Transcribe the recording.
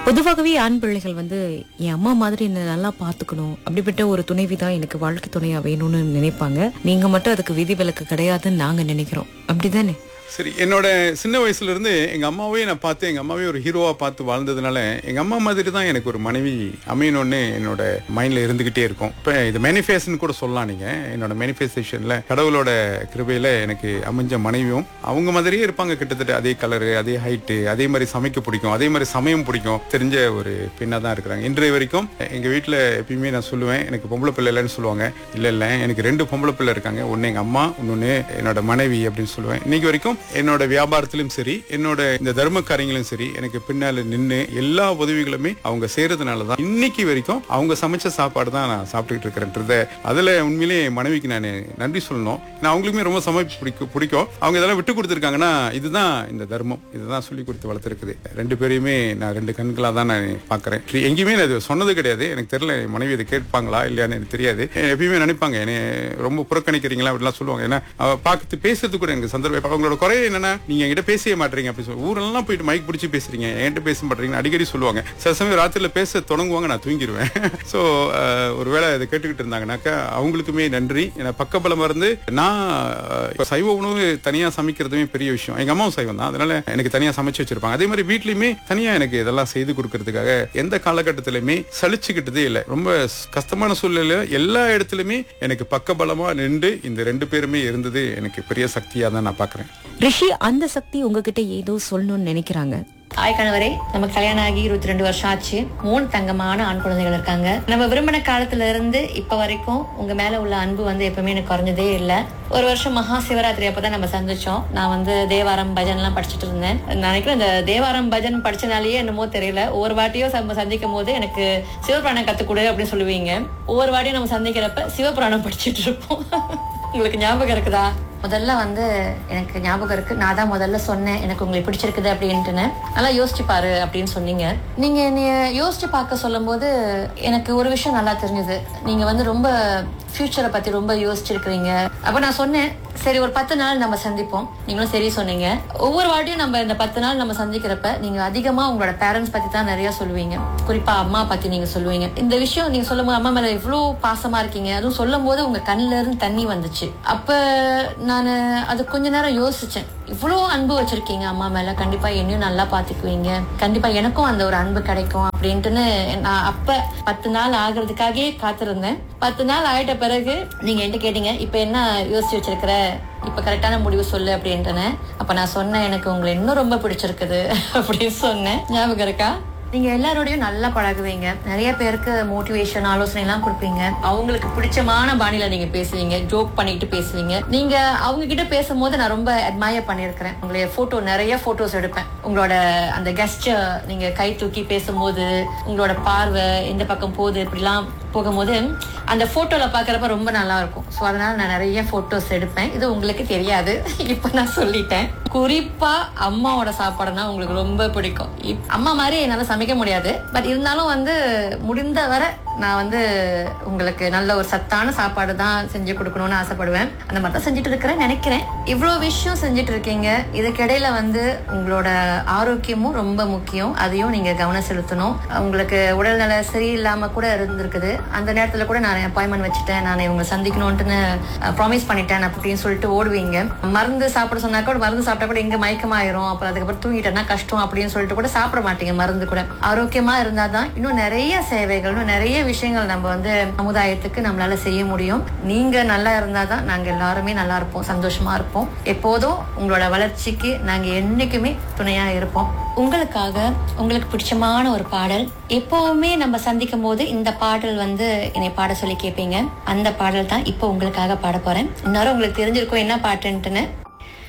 பொதுவாகவே ஆண் பிள்ளைகள் வந்து என் அம்மா மாதிரி என்ன நல்லா பாத்துக்கணும் அப்படிப்பட்ட ஒரு துணைவி தான் எனக்கு வாழ்க்கை துணையா வேணும்னு நினைப்பாங்க நீங்க மட்டும் அதுக்கு விதிவிலக்கு கிடையாதுன்னு நாங்க நினைக்கிறோம் அப்படிதானே சரி என்னோட சின்ன வயசுல இருந்து எங்க அம்மாவே நான் பார்த்து எங்க அம்மாவே ஒரு ஹீரோவா பார்த்து வாழ்ந்ததுனால எங்க அம்மா மாதிரி தான் எனக்கு ஒரு மனைவி அமையணும்னு என்னோட மைண்ட்ல இருந்துகிட்டே இருக்கும் இப்ப இது மேனிஃபேஷன் கூட சொல்லலாம் நீங்க என்னோட மேனிஃபெஸ்டேஷன்ல கடவுளோட கிருபையில எனக்கு அமைஞ்ச மனைவியும் அவங்க மாதிரியே இருப்பாங்க கிட்டத்தட்ட அதே கலரு அதே ஹைட்டு அதே மாதிரி சமைக்க பிடிக்கும் அதே மாதிரி சமயம் பிடிக்கும் தெரிஞ்ச ஒரு பெண்ணா தான் இருக்கிறாங்க இன்றைய வரைக்கும் எங்க வீட்டுல எப்பயுமே நான் சொல்லுவேன் எனக்கு பொம்பளை பிள்ளை இல்லைன்னு சொல்லுவாங்க இல்ல இல்ல எனக்கு ரெண்டு பொம்பளை பிள்ளை இருக்காங்க ஒன்னு எங்க அம்மா இன்னொன்னு என்னோட மனைவி அப்படின்னு சொல்லுவேன் இன்னைக்கு வரைக்கும் என்னோட வியாபாரத்திலும் சரி என்னோட இந்த தர்ம காரியங்களும் சரி எனக்கு பின்னால நின்று எல்லா உதவிகளுமே அவங்க செய்யறதுனால தான் இன்னைக்கு வரைக்கும் அவங்க சமைச்ச சாப்பாடு தான் நான் சாப்பிட்டுக்கிட்டு இருக்கிறேன்றத அதுல உண்மையிலேயே என் மனைவிக்கு நான் நன்றி சொல்லணும் நான் அவங்களுக்குமே ரொம்ப சமைப்பு பிடிக்கும் பிடிக்கும் அவங்க இதெல்லாம் விட்டு கொடுத்துருக்காங்கன்னா இதுதான் இந்த தர்மம் இதுதான் சொல்லி கொடுத்து வளர்த்துருக்குது ரெண்டு பேரையுமே நான் ரெண்டு கண்களா தான் நான் பாக்குறேன் எங்கேயுமே நான் இது சொன்னது கிடையாது எனக்கு தெரியல என் மனைவி இதை கேட்பாங்களா இல்லையான்னு எனக்கு தெரியாது எப்பயுமே நினைப்பாங்க என்னை ரொம்ப புறக்கணிக்கிறீங்களா அப்படிலாம் சொல்லுவாங்க ஏன்னா அவ பார்த்து பேசுறது கூட எனக்கு சந்தர்ப்பம் அவங்களோட குறை என்னன்னா நீங்க என்கிட்ட பேசவே மாட்டீங்க அப்படி சொல்லி ஊரெல்லாம் போயிட்டு மைக் பிடிச்சி பேசுறீங்க என்கிட்ட பேச மாட்டீங்கன்னு அடிக்கடி சொல்லுவாங்க சில சமயம் ராத்திரில பேச தொடங்குவாங்க நான் தூங்கிடுவேன் ஸோ ஒருவேளை இதை கேட்டுக்கிட்டு இருந்தாங்கனாக்கா அவங்களுக்குமே நன்றி ஏன்னா பக்கபலம் இருந்து நான் அஹ், இப்ப சைவ உணவு தனியா சமைக்கிறதுமே பெரிய விஷயம் எங்க அம்மாவும் சைவம் தான் அதனால எனக்கு தனியா சமைச்சு வச்சிருப்பாங்க அதே மாதிரி வீட்லயுமே தனியா எனக்கு இதெல்லாம் செய்து கொடுக்கறதுக்காக எந்த காலகட்டத்திலுமே சலிச்சுக்கிட்டதே இல்லை ரொம்ப ஸ்- கஷ்டமான சூழ்நிலை எல்லா இடத்துலயுமே எனக்கு பக்கபலமா நின்று இந்த ரெண்டு பேருமே இருந்தது எனக்கு பெரிய சக்தியா தான் நான் பாக்குறேன் ரிஷி அந்த சக்தி உங்ககிட்ட ஏதோ சொல்லணும்னு நினைக்கிறாங்க ஆய் கணவரே நம்ம கல்யாணம் ஆகி இருபத்தி ரெண்டு வருஷம் ஆச்சு மூணு தங்கமான ஆண் குழந்தைகள் இருக்காங்க நம்ம விரும்பின காலத்துல இருந்து இப்ப வரைக்கும் உங்க மேல உள்ள அன்பு வந்து எப்பவுமே எனக்கு குறைஞ்சதே இல்ல ஒரு வருஷம் மகா சிவராத்திரி அப்பதான் நம்ம சந்திச்சோம் நான் வந்து தேவாரம் பஜன் எல்லாம் படிச்சுட்டு இருந்தேன் நான் நினைக்கிறேன் இந்த தேவாரம் பஜன் படிச்சனாலேயே என்னமோ தெரியல ஒவ்வொரு வாட்டியும் நம்ம சந்திக்கும் போது எனக்கு சிவபுராணம் கத்துக்கொடு அப்படின்னு சொல்லுவீங்க ஒவ்வொரு வாட்டியும் நம்ம சந்திக்கிறப்ப சிவபுராணம் படிச்சுட்டு இருப்போம் உங்களுக்கு ஞாபகம் இருக்குதா முதல்ல வந்து எனக்கு ஞாபகம் இருக்கு நான் தான் முதல்ல சொன்னேன் எனக்கு உங்களுக்கு பிடிச்சிருக்குது அப்படின்ட்டுன்னு நல்லா யோசிச்சு பாரு அப்படின்னு சொன்னீங்க நீங்க என்னைய யோசிச்சு பார்க்க சொல்லும்போது எனக்கு ஒரு விஷயம் நல்லா தெரிஞ்சது நீங்க வந்து ரொம்ப ஃபியூச்சரை பத்தி ரொம்ப யோசிச்சிருக்கிறீங்க அப்ப நான் சொன்னேன் சரி ஒரு பத்து நாள் நம்ம சந்திப்போம் நீங்களும் சரி சொன்னீங்க ஒவ்வொரு வாட்டியும் நம்ம இந்த பத்து நாள் நம்ம சந்திக்கிறப்ப நீங்க அதிகமா உங்களோட பேரண்ட்ஸ் பத்தி தான் நிறைய சொல்லுவீங்க குறிப்பா அம்மா பத்தி நீங்க சொல்லுவீங்க இந்த விஷயம் நீங்க சொல்லும் போது அம்மா மேல இவ்வளவு பாசமா இருக்கீங்க அதுவும் சொல்லும் போது உங்க கண்ணுல இருந்து தண்ணி வந்துச்சு அப்ப நான் அது கொஞ்ச நேரம் யோசிச்சேன் இவ்வளவு அன்பு வச்சிருக்கீங்க அம்மா மேல கண்டிப்பா என்னையும் நல்லா பாத்துக்குவீங்க கண்டிப்பா எனக்கும் அந்த ஒரு அன்பு கிடைக்கும் அப்படின்ட்டுன்னு நான் அப்ப பத்து நாள் ஆகுறதுக்காகவே காத்திருந்தேன் பத்து நாள் ஆயிட்ட பிறகு நீங்க என்கிட்ட கேட்டீங்க இப்ப என்ன யோசிச்சு வச்சிருக்கிற இப்ப கரெக்டான முடிவு சொல்லு அப்படின்ட்டுன்னு அப்ப நான் சொன்னேன் எனக்கு உங்களை இன்னும் ரொம்ப பிடிச்சிருக்குது அப்படின்னு சொன்னேன் ஞாபகம் இருக்கா நீங்க எல்லாரோடையும் நல்லா பழகுவீங்க நிறைய பேருக்கு மோட்டிவேஷன் ஆலோசனை எல்லாம் கொடுப்பீங்க அவங்களுக்கு பிடிச்சமான பாணியில நீங்க பேசுவீங்க ஜோக் பண்ணிட்டு பேசுவீங்க நீங்க அவங்க கிட்ட பேசும்போது நான் ரொம்ப அட்மயர் பண்ணியிருக்கிறேன் உங்களுடைய போட்டோ நிறைய போட்டோஸ் எடுப்பேன் உங்களோட அந்த கெஸ்டர் நீங்க கை தூக்கி பேசும்போது உங்களோட பார்வை எந்த பக்கம் போகுது இப்படிலாம் போகும்போது அந்த போட்டோல பாக்குறப்ப ரொம்ப நல்லா இருக்கும் ஸோ அதனால நான் நிறைய போட்டோஸ் எடுப்பேன் இது உங்களுக்கு தெரியாது இப்போ நான் சொல்லிட்டேன் குறிப்பா அம்மாவோட சாப்பாடுனா உங்களுக்கு ரொம்ப பிடிக்கும் இப்- அம்மா மாதிரி என்னால சமைக்க முடியாது பட் இருந்தாலும் வந்து முடிந்த வரை நான் வந்து உங்களுக்கு நல்ல ஒரு சத்தான சாப்பாடு தான் செஞ்சு கொடுக்கணும்னு ஆசைப்படுவேன் அந்த மாதிரி தான் செஞ்சுட்டு இருக்கிறேன் நினைக்கிறேன் இவ்வளோ விஷயம் செஞ்சுட்டு இருக்கீங்க இதுக்கிடையில வந்து உங்களோட ஆரோக்கியமும் ரொம்ப முக்கியம் அதையும் நீங்க கவனம் செலுத்தணும் உங்களுக்கு உடல்நல சரியில்லாம கூட இருந்திருக்குது அந்த நேரத்துல கூட நான் அப்பாயின்மெண்ட் வச்சுட்டேன் நான் இவங்க சந்திக்கணும்ட்டுன்னு ப்ராமிஸ் பண்ணிட்டேன் அப்படின்னு சொல்லிட்டு ஓடுவீங்க மருந்து சாப்பிட சொன்னா கூட மருந்து சாப்பிட்டா கூட இங்க மயக்கமாயிரும் அப்புறம் அதுக்கப்புறம் தூங்கிட்டேன்னா கஷ்டம் அப்படின்னு சொல்லிட்டு கூட சாப்பிட மாட்டீங்க மருந்து கூட ஆரோக்கியமா இருந்தாதான் இன்னும் நிறைய சேவைகள் இன்னும் நிறைய விஷயங்கள் நம்ம வந்து சமுதாயத்துக்கு நம்மளால செய்ய முடியும் நீங்க நல்லா இருந்தாதான் நாங்க எல்லாருமே நல்லா இருப்போம் சந்தோஷமா இருப்போம் எப்போதும் உங்களோட வளர்ச்சிக்கு நாங்க என்னைக்குமே துணையா இருப்போம் உங்களுக்காக உங்களுக்கு பிடிச்சமான ஒரு பாடல் எப்பவுமே நம்ம சந்திக்கும் போது இந்த பாடல் வந்து என்னை பாட சொல்லி கேட்பீங்க அந்த பாடல் தான் இப்போ உங்களுக்காக பாட போறேன் இன்னொரு உங்களுக்கு தெரிஞ்சிருக்கும் என்ன பாட்டுன்ட்டுன்னு